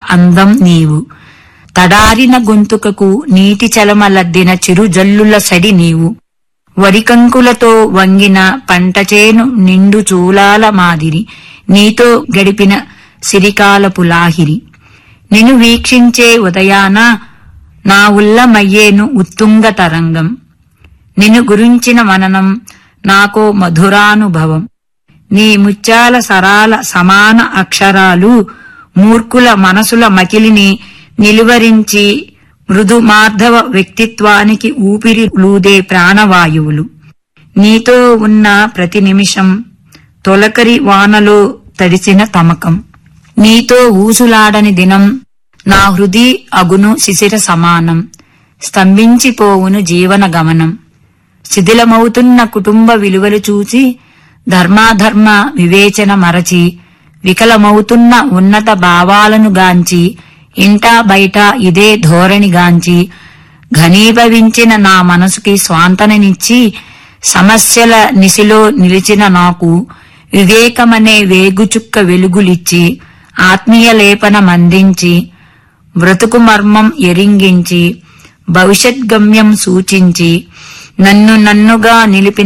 అందం నీవు తడారిన గొంతుకకు నీటి చలమలద్దిన చిరుజల్లుల సడి నీవు వరికంకులతో వంగిన పంటచేను నిండు చూలాల మాదిరి నీతో గడిపిన సిరికాలపు లాహిరి నిన్ను వీక్షించే ఉదయాన నా ఉల్లమయ్యేను ఉత్తుంగ తరంగం నిన్ను గురించిన మననం నాకో మధురానుభవం నీ ముత్యాల సరాల సమాన అక్షరాలు మూర్ఖుల మనసుల మకిలిని నిలువరించి మృదు మార్ధవ వ్యక్తిత్వానికి ఊపిరి లూదే ప్రాణవాయువులు నీతో ఉన్న ప్రతి నిమిషం తొలకరి వానలో తడిసిన తమకం నీతో ఊసులాడని దినం నా హృది అగును శిశిర సమానం స్తంభించిపోవును జీవన గమనం శిథిలమవుతున్న కుటుంబ విలువలు చూసి ధర్మాధర్మ వివేచన మరచి వికలమవుతున్న ఉన్నత భావాలను గాంచి ఇంటా బయట ఇదే ధోరణి గాంచి ఘనీభవించిన నా మనసుకి స్వాంతననిచ్చి సమస్యల నిశిలో నిలిచిన నాకు వివేకమనే వేగుచుక్క వెలుగులిచ్చి ఆత్మీయ లేపనమందించి బ్రతుకు మర్మం ఎరింగించి భవిష్యత్ గమ్యం సూచించి నన్ను నన్నుగా నిలిపిన